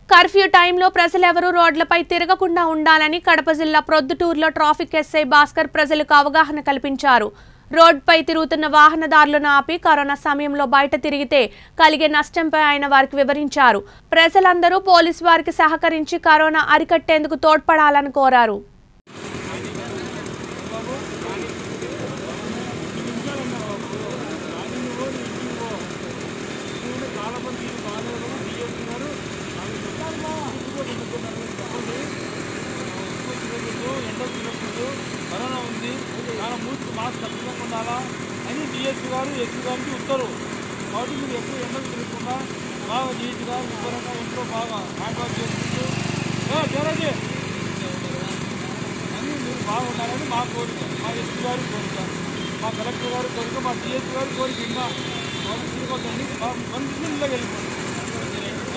curfew టైంలో ప్రజలెవరూ రోడ్లపై తిరగకుండా ఉండాలని కడప జిల్లా ప్రొద్దుటూరులో ట్రాఫిక్ ఎస్ఐ భాస్కర్ ప్రజలకు అవగాహన కల్పించారు రోడ్డుపై తిరుగుతున్న వాహనదారులను ఆపి కరోనా సమయంలో బయట తిరిగితే కలిగే నష్టంపై ఆయన వారికి వివరించారు ప్రజలందరూ పోలీసు వారికి సహకరించి కరోనా అరికట్టేందుకు తోడ్పడాలని కోరారు కరోనా ఉంది చాలా మూసి మాస్క్ ఖచ్చితంగా ఉండాలా అని డిఎస్పీ గారు ఎస్పీ గారికి ఉత్తర్వు కాబట్టి మీరు ఎప్పుడు ఎండలు తిరగకుండా బాగా నీట్గా శుభ్రంగా ఇంట్లో బాగా హ్యాండ్ వాష్ చేసుకుంటూ ఏ జరగండి అని మీరు బాగుండాలని మా కోరిక మా ఎస్పీ గారి కోరిక మా కలెక్టర్ గారి కోరిక మా డిఎస్పీ గారి కోరిక ఇంకా కాబట్టి తిరగొద్దండి మంచి వెళ్ళిపోండి